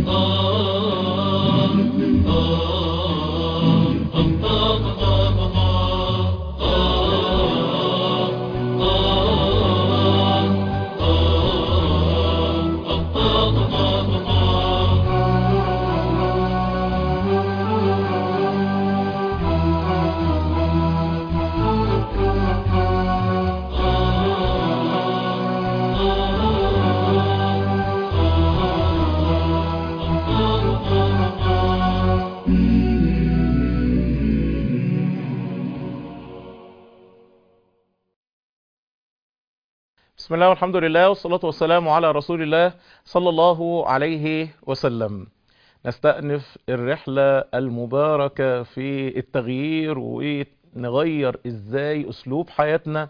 بسم الله والحمد لله والصلاة والسلام على رسول الله صلى الله عليه وسلم نستأنف الرحلة المباركة في التغيير ونغير ازاي اسلوب حياتنا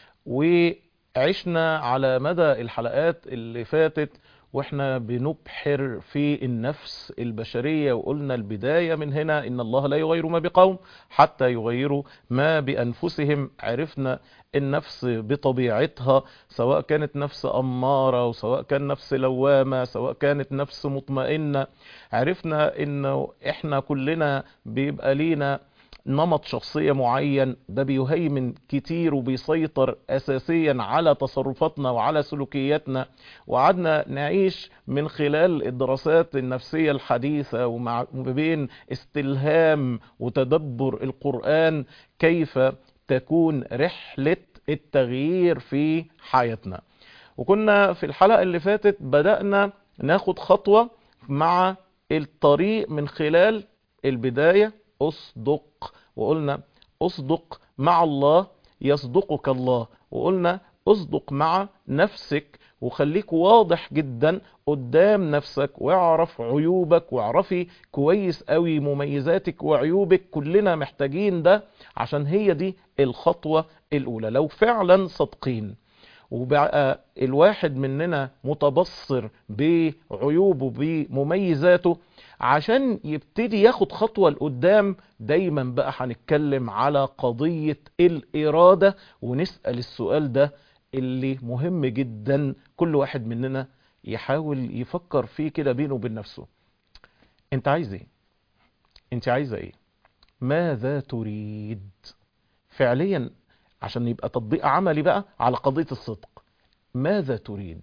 وعشنا على مدى الحلقات اللي فاتت واحنا بنبحر في النفس البشرية وقلنا البداية من هنا ان الله لا يغير ما بقوم حتى يغيروا ما بانفسهم عرفنا النفس بطبيعتها سواء كانت نفس امارة وسواء كان نفس لوامة سواء كانت نفس مطمئنة عرفنا انه احنا كلنا بيبقى لينا نمط شخصية معين ده بيهيمن كتير وبيسيطر أساسيا على تصرفاتنا وعلى سلوكياتنا وقعدنا نعيش من خلال الدراسات النفسية الحديثة ومع بين استلهام وتدبر القرآن كيف تكون رحلة التغيير في حياتنا وكنا في الحلقة اللي فاتت بدأنا ناخد خطوة مع الطريق من خلال البداية اصدق وقلنا اصدق مع الله يصدقك الله وقلنا اصدق مع نفسك وخليك واضح جدا قدام نفسك واعرف عيوبك واعرفي كويس قوي مميزاتك وعيوبك كلنا محتاجين ده عشان هي دي الخطوة الاولى لو فعلا صادقين وبقى الواحد مننا متبصر بعيوبه بمميزاته عشان يبتدي ياخد خطوة لقدام دايما بقى هنتكلم على قضية الإرادة ونسأل السؤال ده اللي مهم جدا كل واحد مننا يحاول يفكر فيه كده بينه وبين نفسه انت عايز ايه انت عايزة ايه ماذا تريد فعليا عشان يبقى تطبيق عملي بقى على قضية الصدق ماذا تريد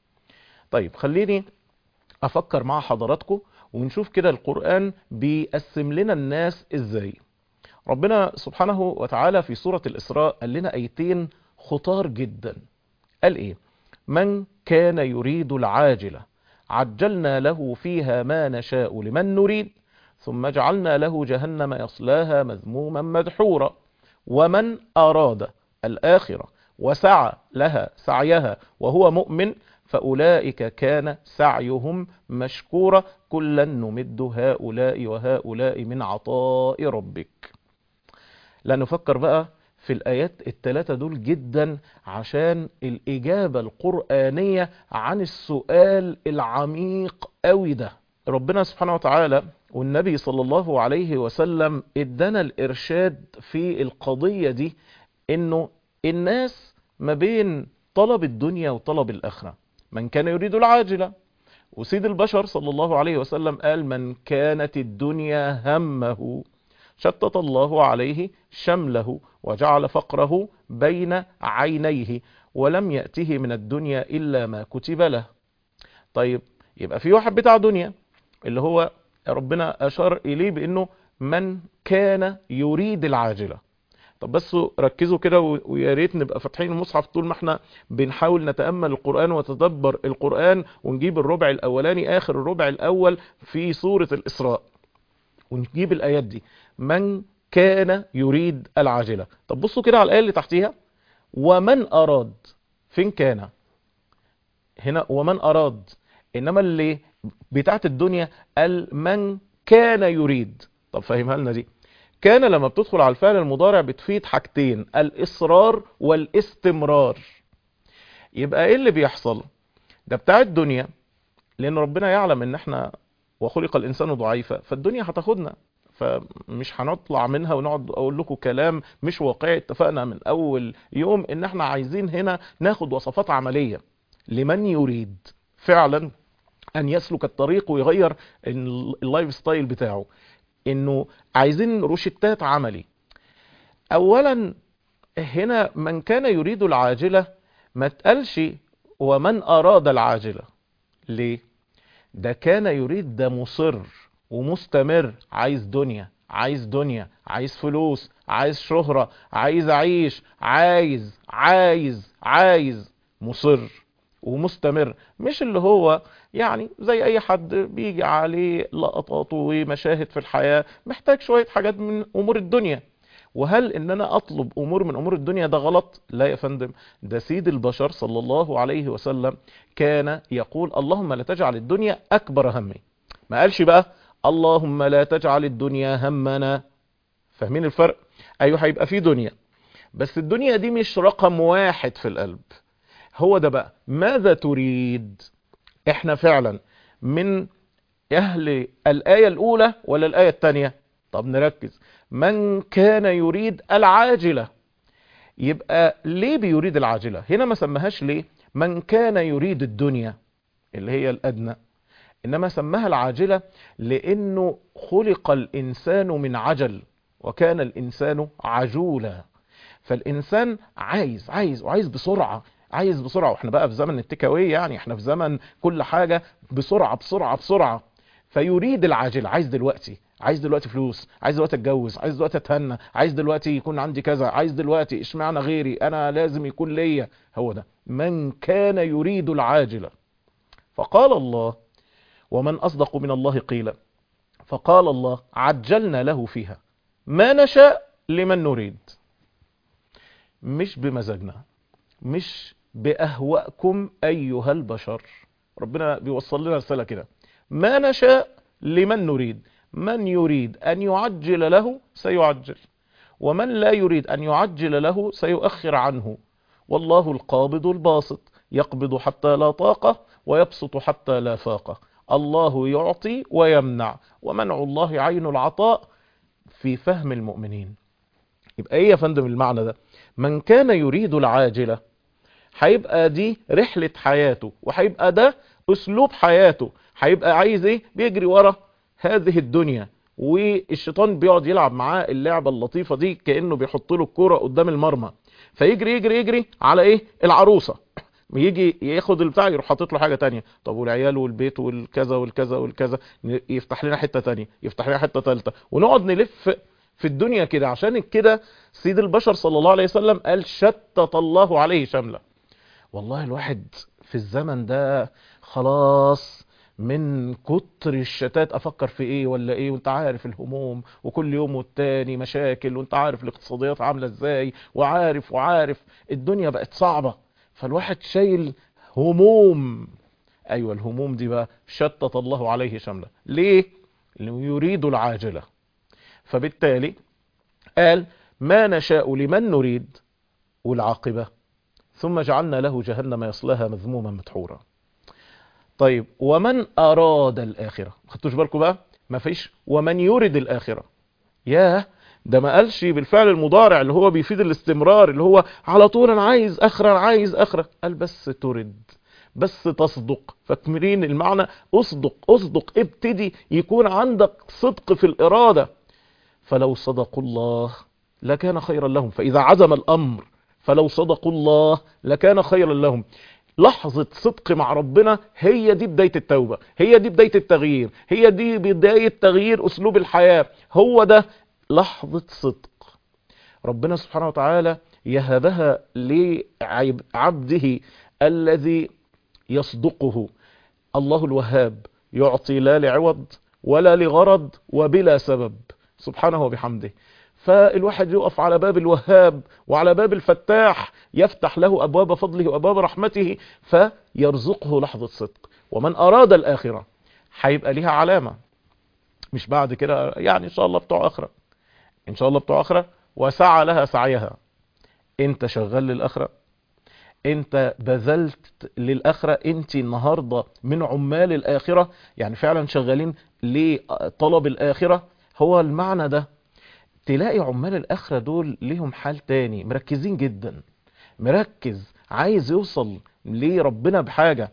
طيب خليني افكر مع حضراتكم ونشوف كده القرآن بيقسم لنا الناس ازاي ربنا سبحانه وتعالى في سورة الإسراء قال لنا ايتين خطار جدا قال ايه من كان يريد العاجلة عجلنا له فيها ما نشاء لمن نريد ثم جعلنا له جهنم يصلاها مذموما مدحورا ومن أراد الآخرة وسعى لها سعيها وهو مؤمن فأولئك كان سعيهم مشكورا كلا نمد هؤلاء وهؤلاء من عطاء ربك لا نفكر بقى في الآيات الثلاثة دول جدا عشان الإجابة القرآنية عن السؤال العميق قوي ده ربنا سبحانه وتعالى والنبي صلى الله عليه وسلم ادانا الإرشاد في القضية دي انه الناس ما بين طلب الدنيا وطلب الآخرة من كان يريد العاجلة وسيد البشر صلى الله عليه وسلم قال من كانت الدنيا همه شتت الله عليه شمله وجعل فقره بين عينيه ولم يأته من الدنيا إلا ما كتب له طيب يبقى في واحد بتاع دنيا اللي هو ربنا أشار إليه بأنه من كان يريد العاجلة طب بس ركزوا كده ويا ريت نبقى فاتحين المصحف طول ما احنا بنحاول نتامل القران وتدبر القران ونجيب الربع الاولاني اخر الربع الاول في سوره الاسراء ونجيب الايات دي من كان يريد العاجله طب بصوا كده على الايه اللي تحتيها ومن اراد فين كان هنا ومن اراد انما اللي بتاعت الدنيا قال من كان يريد طب فهمها لنا دي كان لما بتدخل على الفعل المضارع بتفيد حاجتين الإصرار والاستمرار يبقى ايه اللي بيحصل ده بتاع الدنيا لأن ربنا يعلم ان احنا وخلق الإنسان ضعيفا فالدنيا هتاخدنا فمش هنطلع منها ونقعد اقول لكم كلام مش واقعي اتفقنا من اول يوم ان احنا عايزين هنا ناخد وصفات عملية لمن يريد فعلا ان يسلك الطريق ويغير ال- اللايف ستايل بتاعه انه عايزين روشتات عملي اولا هنا من كان يريد العاجلة ما تقالش ومن اراد العاجلة ليه ده كان يريد ده مصر ومستمر عايز دنيا عايز دنيا عايز فلوس عايز شهرة عايز اعيش عايز عايز عايز مصر ومستمر مش اللي هو يعني زي اي حد بيجي عليه لقطات ومشاهد في الحياة محتاج شوية حاجات من امور الدنيا وهل ان انا اطلب امور من امور الدنيا ده غلط لا يا فندم ده سيد البشر صلى الله عليه وسلم كان يقول اللهم لا تجعل الدنيا اكبر همي ما قالش بقى اللهم لا تجعل الدنيا همنا فاهمين الفرق ايوه هيبقى في دنيا بس الدنيا دي مش رقم واحد في القلب هو ده بقى ماذا تريد احنا فعلا من اهل الايه الاولى ولا الايه الثانيه طب نركز من كان يريد العاجله يبقى ليه بيريد العاجله هنا ما سماهاش ليه من كان يريد الدنيا اللي هي الادنى انما سماها العاجله لانه خلق الانسان من عجل وكان الانسان عجولا فالانسان عايز عايز وعايز بسرعه عايز بسرعه واحنا بقى في زمن التكاوي يعني احنا في زمن كل حاجه بسرعه بسرعه بسرعه فيريد العاجل عايز دلوقتي عايز دلوقتي فلوس عايز دلوقتي اتجوز عايز دلوقتي اتهنى عايز دلوقتي يكون عندي كذا عايز دلوقتي اشمعنى غيري انا لازم يكون ليا هو ده من كان يريد العاجله فقال الله ومن اصدق من الله قيلا فقال الله عجلنا له فيها ما نشاء لمن نريد مش بمزاجنا مش بأهوائكم أيها البشر ربنا بيوصل لنا رسالة كده ما نشاء لمن نريد من يريد أن يعجل له سيعجل ومن لا يريد أن يعجل له سيؤخر عنه والله القابض الباسط يقبض حتى لا طاقة ويبسط حتى لا فاقة الله يعطي ويمنع ومنع الله عين العطاء في فهم المؤمنين يبقى ايه يا فندم المعنى ده من كان يريد العاجلة هيبقى دي رحلة حياته وهيبقى ده اسلوب حياته هيبقى عايز ايه بيجري ورا هذه الدنيا والشيطان بيقعد يلعب معاه اللعبة اللطيفة دي كأنه بيحط له الكرة قدام المرمى فيجري يجري يجري على ايه العروسة يجي ياخد البتاع يروح حاطط له حاجه تانية طب والعيال والبيت والكذا والكذا والكذا يفتح لنا حته تانية يفتح لنا حته ثالثه ونقعد نلف في الدنيا كده عشان كده سيد البشر صلى الله عليه وسلم قال شتت الله عليه شمله والله الواحد في الزمن ده خلاص من كتر الشتات افكر في ايه ولا ايه وانت عارف الهموم وكل يوم والتاني مشاكل وانت عارف الاقتصاديات عامله ازاي وعارف وعارف الدنيا بقت صعبه فالواحد شايل هموم ايوه الهموم دي بقى شتت الله عليه شمله ليه لانه يريد العاجله فبالتالي قال ما نشاء لمن نريد والعاقبه ثم جعلنا له جهنم يصلاها مذموما مدحورا طيب ومن اراد الاخره خدتوش بالكم بقى ما فيش ومن يريد الاخره ياه ده ما قالش بالفعل المضارع اللي هو بيفيد الاستمرار اللي هو على طول انا عايز اخره انا عايز اخره قال بس ترد بس تصدق فاكملين المعنى اصدق اصدق ابتدي يكون عندك صدق في الاراده فلو صدقوا الله لكان خيرا لهم فاذا عزم الامر فلو صدقوا الله لكان خيرا لهم لحظة صدق مع ربنا هي دي بداية التوبة هي دي بداية التغيير هي دي بداية تغيير أسلوب الحياة هو ده لحظة صدق ربنا سبحانه وتعالى يهبها لعبده الذي يصدقه الله الوهاب يعطي لا لعوض ولا لغرض وبلا سبب سبحانه وبحمده فالواحد يقف على باب الوهاب وعلى باب الفتاح يفتح له أبواب فضله وأبواب رحمته فيرزقه لحظة صدق ومن أراد الآخرة هيبقى ليها علامة مش بعد كده يعني إن شاء الله بتوع آخرة إن شاء الله بتوع آخرة وسعى لها سعيها أنت شغال للآخرة انت بذلت للآخرة انت النهاردة من عمال الآخرة يعني فعلا شغالين لطلب الآخرة هو المعنى ده تلاقي عمال الآخرة دول ليهم حال تاني مركزين جدا مركز عايز يوصل لربنا بحاجة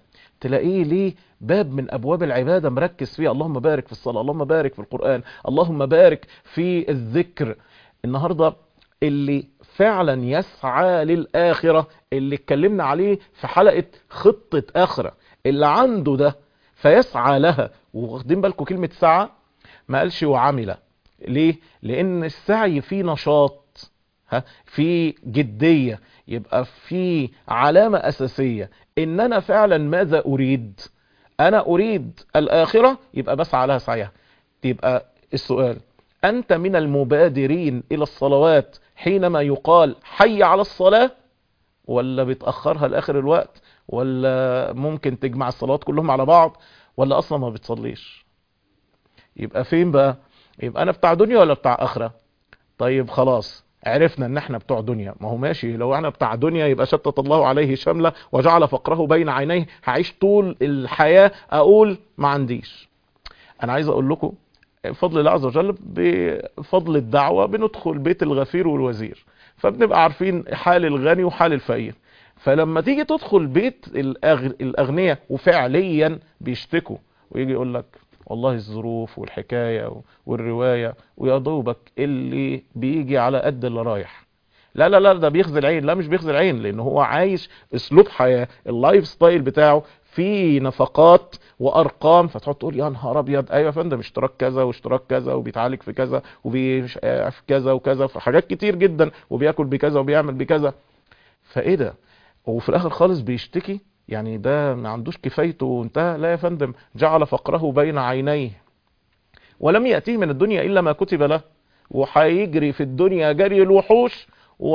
تلاقيه ليه باب من ابواب العباده مركز فيه اللهم بارك في الصلاه اللهم بارك في القران اللهم بارك في الذكر النهارده اللي فعلا يسعى للاخره اللي اتكلمنا عليه في حلقه خطه اخره اللي عنده ده فيسعى لها واخدين بالكم كلمه سعى ما قالش وعمل ليه لان السعي فيه نشاط ها في جديه يبقى في علامه اساسيه ان انا فعلا ماذا اريد انا اريد الاخره يبقى بسعى لها سعيها يبقى السؤال انت من المبادرين الى الصلوات حينما يقال حي على الصلاه ولا بتاخرها لاخر الوقت ولا ممكن تجمع الصلوات كلهم على بعض ولا اصلا ما بتصليش يبقى فين بقى يبقى انا بتاع دنيا ولا بتاع اخره طيب خلاص عرفنا ان احنا بتوع دنيا ما هو ماشي لو احنا بتاع دنيا يبقى شتت الله عليه شمله وجعل فقره بين عينيه هعيش طول الحياه اقول ما عنديش انا عايز اقول لكم بفضل الله عز وجل بفضل الدعوه بندخل بيت الغفير والوزير فبنبقى عارفين حال الغني وحال الفقير فلما تيجي تدخل بيت الأغ... الاغنياء وفعليا بيشتكوا ويجي يقول لك والله الظروف والحكايه والروايه ويا دوبك اللي بيجي على قد اللي رايح لا لا لا ده بيخزي العين لا مش بيخزي العين لان هو عايش اسلوب حياه اللايف ستايل بتاعه في نفقات وارقام فتقعد تقول يا نهار ابيض ايوه يا فندم اشتراك كذا واشتراك كذا وبيتعالج في كذا وفي كذا وكذا في حاجات كتير جدا وبياكل بكذا وبيعمل بكذا فايه ده وفي الاخر خالص بيشتكي يعني ده ما عندوش كفايته وانتهى لا يا فندم جعل فقره بين عينيه ولم يأتيه من الدنيا إلا ما كتب له وحيجري في الدنيا جري الوحوش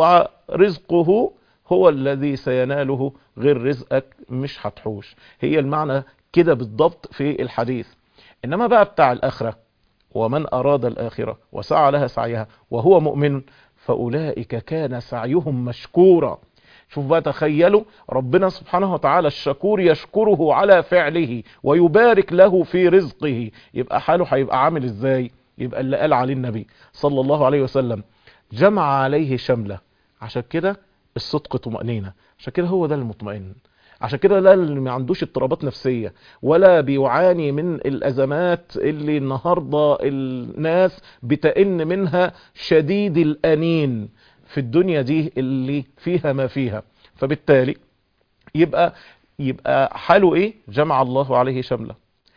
ورزقه هو الذي سيناله غير رزقك مش هتحوش هي المعنى كده بالضبط في الحديث إنما بقى بتاع الآخرة ومن أراد الآخرة وسعى لها سعيها وهو مؤمن فأولئك كان سعيهم مشكورا شوف بقى تخيلوا ربنا سبحانه وتعالى الشكور يشكره على فعله ويبارك له في رزقه يبقى حاله هيبقى عامل ازاي يبقى اللي قال عليه النبي صلى الله عليه وسلم جمع عليه شمله عشان كده الصدق طمأنينة عشان كده هو ده المطمئن عشان كده لا اللي ما عندوش اضطرابات نفسية ولا بيعاني من الأزمات اللي النهاردة الناس بتئن منها شديد الأنين في الدنيا دي اللي فيها ما فيها فبالتالي يبقى يبقى حاله ايه جمع الله عليه شمله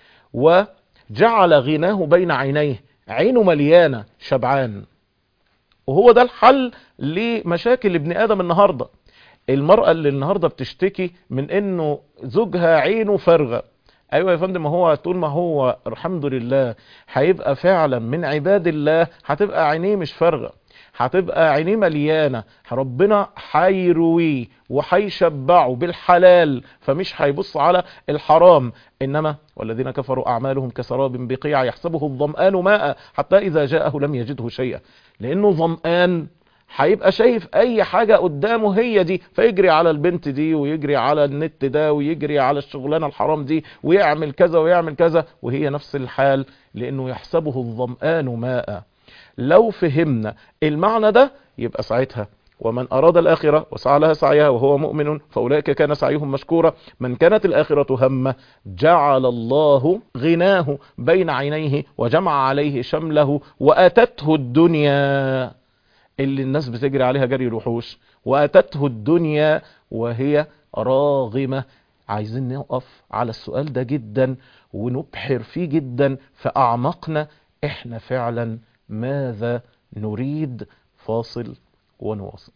وجعل غناه بين عينيه عينه مليانه شبعان وهو ده الحل لمشاكل ابن ادم النهارده المراه اللي النهارده بتشتكي من انه زوجها عينه فارغه ايوه يا فندم هو طول ما هو الحمد لله هيبقى فعلا من عباد الله هتبقى عينيه مش فارغه هتبقى عينيه مليانه ربنا هيرويه وهيشبعه بالحلال فمش هيبص على الحرام انما والذين كفروا اعمالهم كسراب بقيع يحسبه الظمآن ماء حتى اذا جاءه لم يجده شيئا لانه ظمآن هيبقى شايف اي حاجة قدامه هي دي فيجري على البنت دي ويجري على النت ده ويجري على الشغلانة الحرام دي ويعمل كذا ويعمل كذا وهي نفس الحال لانه يحسبه الظمآن ماء لو فهمنا المعنى ده يبقى ساعتها ومن أراد الآخرة وسعى لها سعيها وهو مؤمن فأولئك كان سعيهم مشكورا من كانت الآخرة همه جعل الله غناه بين عينيه وجمع عليه شمله وأتته الدنيا اللي الناس بتجري عليها جري الوحوش وأتته الدنيا وهي راغمة عايزين نقف على السؤال ده جدا ونبحر فيه جدا في أعمقنا احنا فعلا ماذا نريد فاصل ونواصل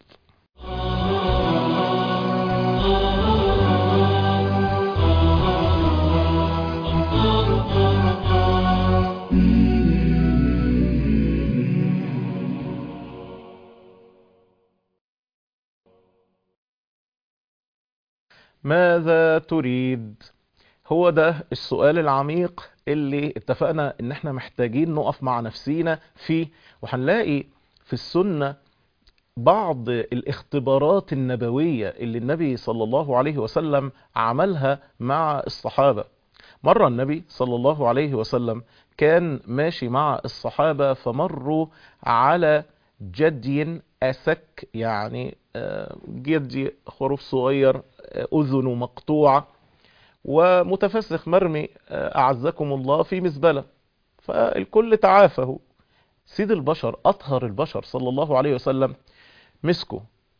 ماذا تريد هو ده السؤال العميق اللي اتفقنا ان احنا محتاجين نقف مع نفسينا فيه وهنلاقي في السنة بعض الاختبارات النبوية اللي النبي صلى الله عليه وسلم عملها مع الصحابة مرة النبي صلى الله عليه وسلم كان ماشي مع الصحابة فمروا على جدي أسك يعني جدي خروف صغير أذنه مقطوعة ومتفسخ مرمي أعزكم الله في مزبلة فالكل تعافه سيد البشر أطهر البشر صلى الله عليه وسلم مسكه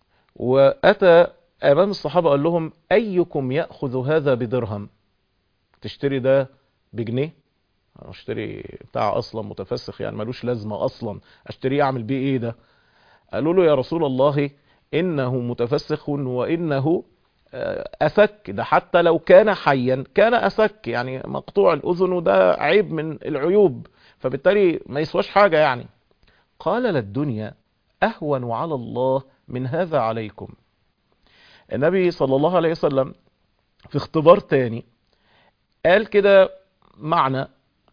وأتى أمام الصحابة قال لهم أيكم يأخذ هذا بدرهم تشتري ده بجنيه اشتري بتاع اصلا متفسخ يعني ملوش لازمة اصلا اشتريه اعمل بيه ايه ده قالوا له يا رسول الله انه متفسخ وانه اسك ده حتى لو كان حيا كان اسك يعني مقطوع الاذن وده عيب من العيوب فبالتالي ما يسواش حاجة يعني قال للدنيا اهون على الله من هذا عليكم النبي صلى الله عليه وسلم في اختبار تاني قال كده معنى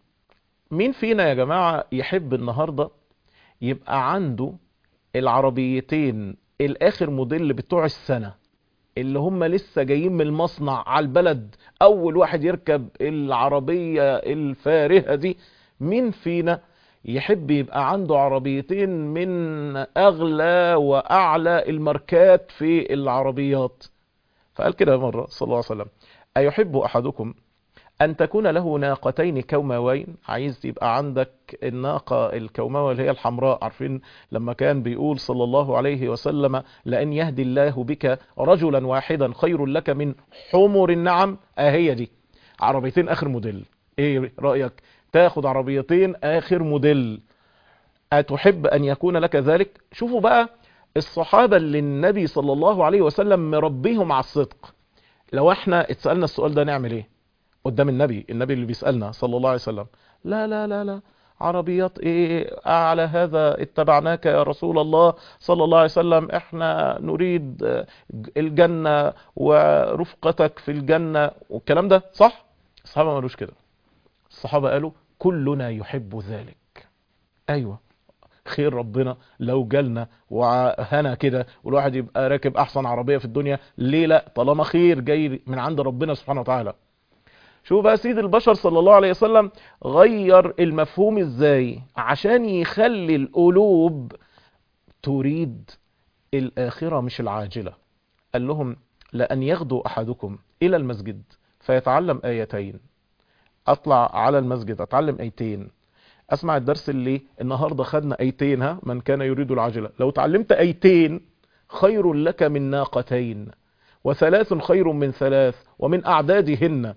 مين فينا يا جماعة يحب النهاردة يبقى عنده العربيتين الاخر موديل بتوع السنة اللي هم لسه جايين من المصنع على البلد اول واحد يركب العربية الفارهة دي مين فينا يحب يبقى عنده عربيتين من اغلى واعلى الماركات في العربيات فقال كده مرة صلى الله عليه وسلم ايحب احدكم ان تكون له ناقتين كوماوين عايز يبقى عندك الناقة الكوماوة اللي هي الحمراء عارفين لما كان بيقول صلى الله عليه وسلم لأن يهدي الله بك رجلا واحدا خير لك من حمر النعم اهي دي عربيتين اخر موديل ايه رأيك تاخد عربيتين اخر موديل اتحب ان يكون لك ذلك شوفوا بقى الصحابة اللي النبي صلى الله عليه وسلم مربيهم على الصدق لو احنا اتسألنا السؤال ده نعمل ايه قدام النبي النبي اللي بيسألنا صلى الله عليه وسلم لا لا لا لا عربيات ايه على هذا اتبعناك يا رسول الله صلى الله عليه وسلم احنا نريد الجنة ورفقتك في الجنة والكلام ده صح الصحابة ما قالوش كده الصحابة قالوا كلنا يحب ذلك ايوه خير ربنا لو جالنا وهنا كده والواحد يبقى راكب احسن عربية في الدنيا ليه لا طالما خير جاي من عند ربنا سبحانه وتعالى شوف بقى سيد البشر صلى الله عليه وسلم غير المفهوم ازاي عشان يخلي القلوب تريد الآخرة مش العاجلة قال لهم لأن يغدو أحدكم إلى المسجد فيتعلم آيتين أطلع على المسجد أتعلم آيتين أسمع الدرس اللي النهاردة خدنا آيتين ها من كان يريد العاجلة لو تعلمت آيتين خير لك من ناقتين وثلاث خير من ثلاث ومن أعدادهن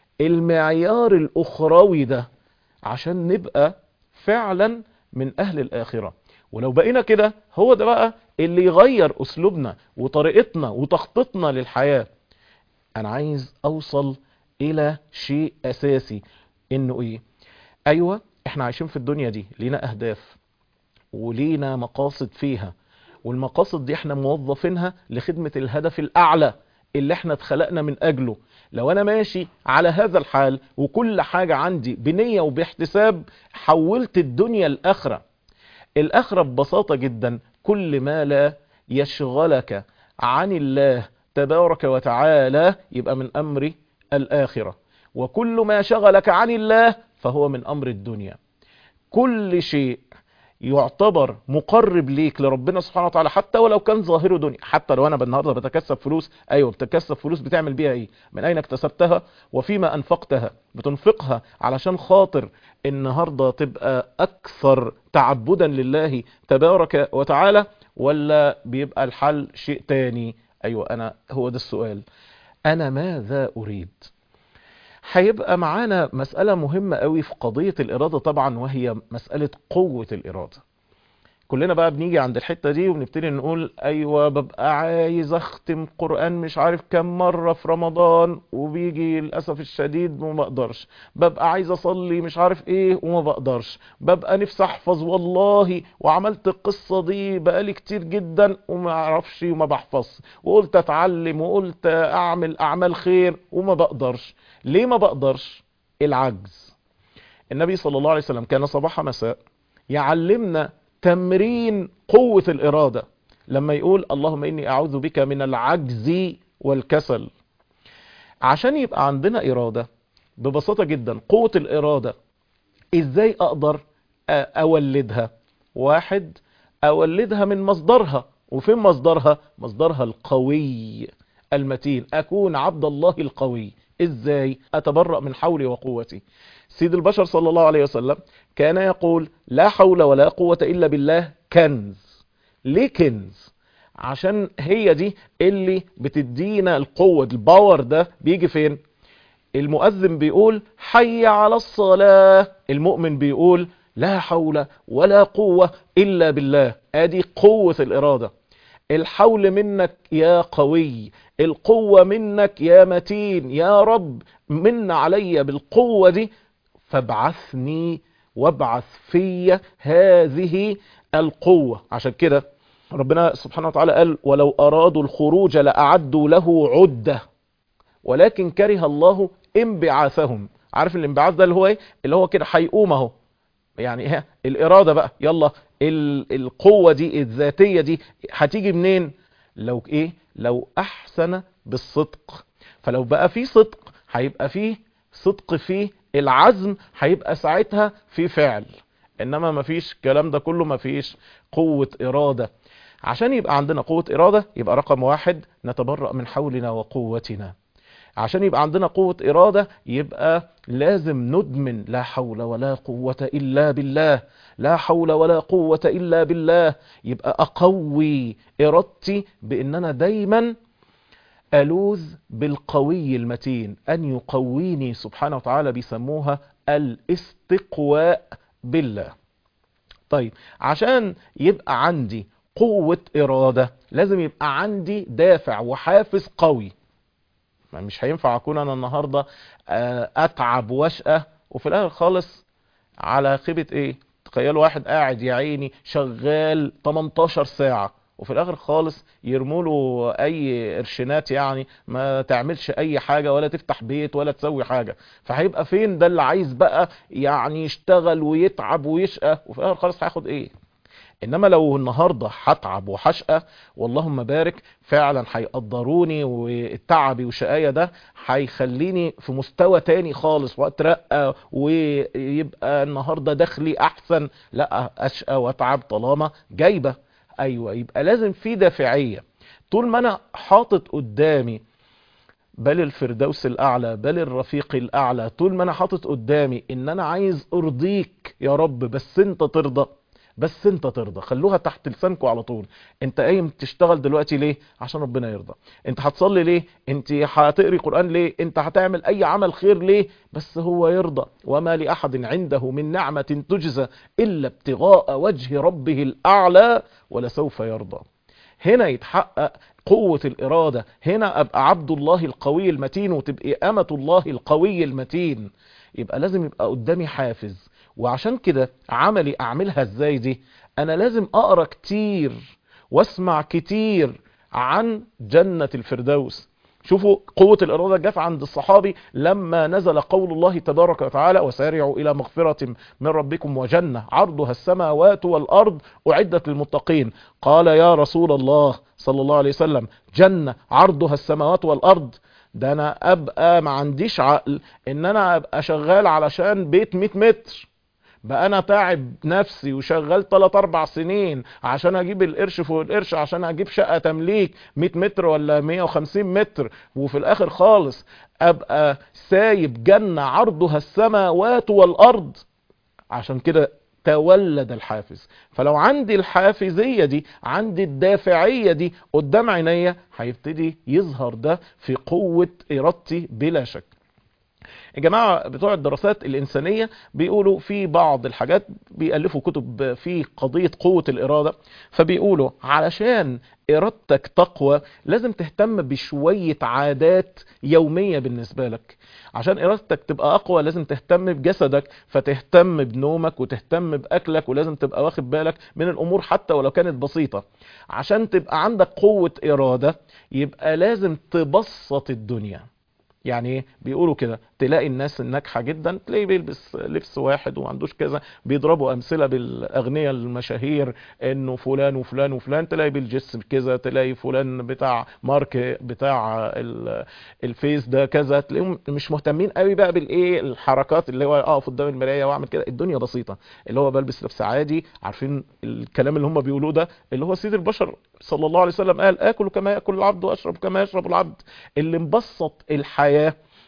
المعيار الاخروي ده عشان نبقى فعلا من اهل الاخرة ولو بقينا كده هو ده بقى اللي يغير اسلوبنا وطريقتنا وتخطيطنا للحياة انا عايز اوصل الى شيء اساسي انه ايه ايوه احنا عايشين في الدنيا دي لينا اهداف ولينا مقاصد فيها والمقاصد دي احنا موظفينها لخدمة الهدف الاعلى اللي احنا اتخلقنا من اجله لو انا ماشي على هذا الحال وكل حاجة عندي بنية وباحتساب حولت الدنيا الاخرة الاخرة ببساطة جدا كل ما لا يشغلك عن الله تبارك وتعالى يبقى من امر الاخرة وكل ما شغلك عن الله فهو من امر الدنيا كل شيء يعتبر مقرب ليك لربنا سبحانه وتعالى حتى ولو كان ظاهره دنيا حتى لو انا النهارده بتكسب فلوس ايوه بتكسب فلوس بتعمل بيها ايه من اين اكتسبتها وفيما انفقتها بتنفقها علشان خاطر النهارده تبقى اكثر تعبدا لله تبارك وتعالى ولا بيبقى الحل شيء تاني ايوه انا هو ده السؤال انا ماذا اريد هيبقى معانا مسألة مهمة قوي في قضية الإرادة طبعا وهي مسألة قوة الإرادة كلنا بقى بنيجي عند الحتة دي وبنبتدي نقول أيوة ببقى عايز أختم قرآن مش عارف كم مرة في رمضان وبيجي للأسف الشديد وما بقدرش ببقى عايز أصلي مش عارف إيه وما بقدرش ببقى نفسي أحفظ والله وعملت القصة دي بقالي كتير جدا وما أعرفش وما بحفظ وقلت أتعلم وقلت أعمل أعمال خير وما بقدرش ليه ما بقدرش العجز النبي صلى الله عليه وسلم كان صباح مساء يعلمنا تمرين قوة الإرادة لما يقول اللهم إني أعوذ بك من العجز والكسل عشان يبقى عندنا إرادة ببساطة جدا قوة الإرادة إزاي أقدر أولدها واحد أولدها من مصدرها وفين مصدرها مصدرها القوي المتين أكون عبد الله القوي ازاي اتبرأ من حولي وقوتي سيد البشر صلى الله عليه وسلم كان يقول لا حول ولا قوة الا بالله كنز ليه كنز عشان هي دي اللي بتدينا القوة الباور ده بيجي فين المؤذن بيقول حي على الصلاة المؤمن بيقول لا حول ولا قوة إلا بالله ادي قوة الإرادة الحول منك يا قوي القوة منك يا متين يا رب من علي بالقوة دي فابعثني وابعث في هذه القوة عشان كده ربنا سبحانه وتعالى قال ولو أرادوا الخروج لأعدوا له عدة ولكن كره الله انبعاثهم عارف الانبعاث ده اللي هو ايه اللي هو كده هيقوم اهو يعني ها الإرادة بقى يلا القوة دي الذاتية دي هتيجي منين لو ايه لو احسن بالصدق فلو بقى في صدق هيبقى فيه صدق فيه العزم هيبقى ساعتها في فعل انما مفيش الكلام ده كله مفيش قوة ارادة عشان يبقى عندنا قوة ارادة يبقى رقم واحد نتبرأ من حولنا وقوتنا عشان يبقى عندنا قوة إرادة يبقى لازم ندمن لا حول ولا قوة إلا بالله لا حول ولا قوة إلا بالله يبقى أقوي إرادتي بأن أنا دايما ألوذ بالقوي المتين أن يقويني سبحانه وتعالى بيسموها الاستقواء بالله طيب عشان يبقى عندي قوة إرادة لازم يبقى عندي دافع وحافز قوي مش هينفع اكون انا النهاردة اتعب واشقى وفي الاخر خالص على خيبة ايه تخيلوا واحد قاعد يا عيني شغال 18 ساعة وفي الاخر خالص يرموله اي قرشينات يعني ما تعملش اي حاجة ولا تفتح بيت ولا تسوي حاجة فهيبقى فين ده اللي عايز بقى يعني يشتغل ويتعب ويشقى وفي الاخر خالص هياخد ايه انما لو النهاردة هتعب وحشقة واللهم بارك فعلا هيقدروني والتعبي وشقاية ده هيخليني في مستوى تاني خالص واترقى ويبقى النهاردة دخلي احسن لا اشقى واتعب طالما جايبة ايوه يبقى لازم في دافعية طول ما انا حاطط قدامي بل الفردوس الاعلى بل الرفيق الاعلى طول ما انا حاطط قدامي ان انا عايز ارضيك يا رب بس انت ترضى بس انت ترضى خلوها تحت لسانكم على طول انت قايم تشتغل دلوقتي ليه عشان ربنا يرضى انت هتصلي ليه انت هتقري قرآن ليه انت هتعمل اي عمل خير ليه بس هو يرضى وما لأحد عنده من نعمة تجزى إلا ابتغاء وجه ربه الأعلى ولسوف يرضى هنا يتحقق قوة الإرادة هنا أبقى عبد الله القوي المتين وتبقى أمة الله القوي المتين يبقى لازم يبقى قدامي حافز وعشان كده عملي اعملها ازاي دي انا لازم اقرا كتير واسمع كتير عن جنة الفردوس شوفوا قوة الإرادة جت عند الصحابي لما نزل قول الله تبارك وتعالى وسارعوا إلى مغفرة من ربكم وجنة عرضها السماوات والأرض أعدت للمتقين قال يا رسول الله صلى الله عليه وسلم جنة عرضها السماوات والأرض ده أنا أبقى ما عنديش عقل إن أنا أبقى شغال علشان بيت 100 متر بقى انا تعب نفسي وشغال 3 4 سنين عشان اجيب القرش فوق القرش عشان اجيب شقة تمليك 100 متر ولا 150 متر وفي الاخر خالص ابقى سايب جنة عرضها السماوات والارض عشان كده تولد الحافز فلو عندي الحافزية دي عندي الدافعية دي قدام عينيا هيبتدي يظهر ده في قوة ارادتي بلا شك الجماعة بتوع الدراسات الإنسانية بيقولوا في بعض الحاجات بيألفوا كتب في قضية قوة الإرادة فبيقولوا علشان إرادتك تقوى لازم تهتم بشوية عادات يومية بالنسبة لك عشان إرادتك تبقى أقوى لازم تهتم بجسدك فتهتم بنومك وتهتم بأكلك ولازم تبقى واخد بالك من الأمور حتى ولو كانت بسيطة عشان تبقى عندك قوة إرادة يبقى لازم تبسط الدنيا يعني ايه بيقولوا كده تلاقي الناس الناجحة جدا تلاقيه بيلبس لبس واحد وما عندوش كذا بيضربوا امثلة بالاغنياء المشاهير انه فلان وفلان وفلان تلاقي بالجس كذا تلاقي فلان بتاع مارك بتاع الفيس ده كذا تلاقيهم مش مهتمين قوي بقى بالايه الحركات اللي هو اقف قدام المرايه واعمل كده الدنيا بسيطه اللي هو بلبس لبس عادي عارفين الكلام اللي هم بيقولوه ده اللي هو سيد البشر صلى الله عليه وسلم قال اكل كما ياكل العبد واشرب كما يشرب العبد اللي مبسط الحياه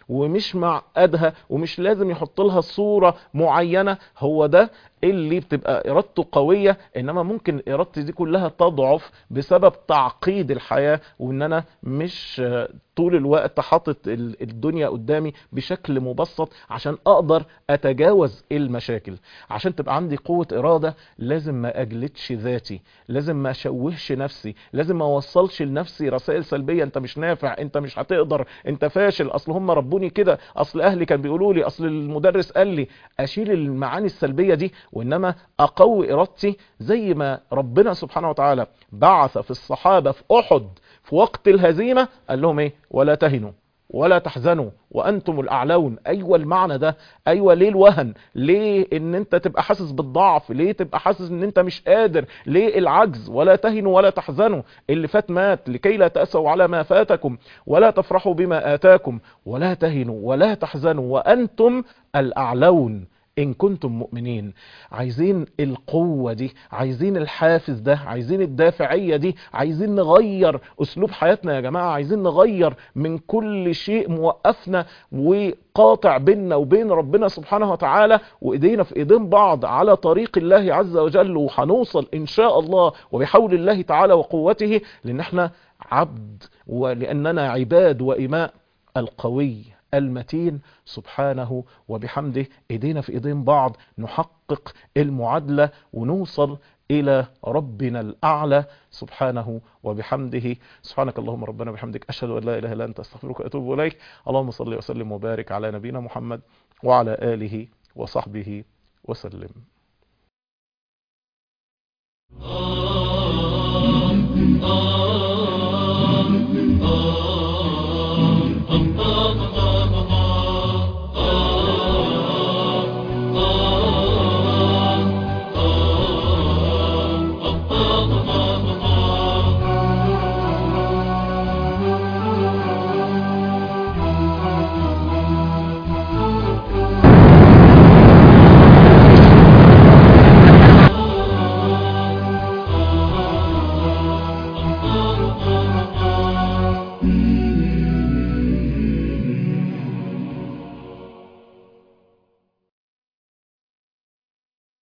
ومش معقدها ومش لازم يحط لها صورة معينة هو ده اللي بتبقى ارادته قوية انما ممكن ارادتي دي كلها تضعف بسبب تعقيد الحياة وان انا مش طول الوقت حاطط الدنيا قدامي بشكل مبسط عشان اقدر اتجاوز المشاكل عشان تبقى عندي قوة ارادة لازم ما اجلدش ذاتي لازم ما اشوهش نفسي لازم ما اوصلش لنفسي رسائل سلبية انت مش نافع انت مش هتقدر انت فاشل اصل هم ربوني كده اصل اهلي كان بيقولوا لي اصل المدرس قال لي اشيل المعاني السلبية دي وانما اقوي ارادتي زي ما ربنا سبحانه وتعالى بعث في الصحابة في احد في وقت الهزيمة قال لهم ايه ولا تهنوا ولا تحزنوا وانتم الاعلون ايوه المعنى ده ايوه ليه الوهن ليه ان انت تبقى حاسس بالضعف ليه تبقى حاسس ان انت مش قادر ليه العجز ولا تهنوا ولا تحزنوا اللي فات مات لكي لا تأسوا على ما فاتكم ولا تفرحوا بما آتاكم ولا تهنوا ولا تحزنوا وانتم الاعلون ان كنتم مؤمنين عايزين القوة دي عايزين الحافز ده عايزين الدافعية دي عايزين نغير اسلوب حياتنا يا جماعة عايزين نغير من كل شيء موقفنا وقاطع بيننا وبين ربنا سبحانه وتعالى وايدينا في ايدين بعض على طريق الله عز وجل وهنوصل ان شاء الله وبحول الله تعالى وقوته لان احنا عبد ولاننا عباد واماء القوي المتين سبحانه وبحمده ايدينا في ايدين بعض نحقق المعادلة ونوصل الى ربنا الاعلى سبحانه وبحمده سبحانك اللهم ربنا وبحمدك اشهد ان لا اله الا انت استغفرك واتوب اليك اللهم صل وسلم وبارك على نبينا محمد وعلى اله وصحبه وسلم Oh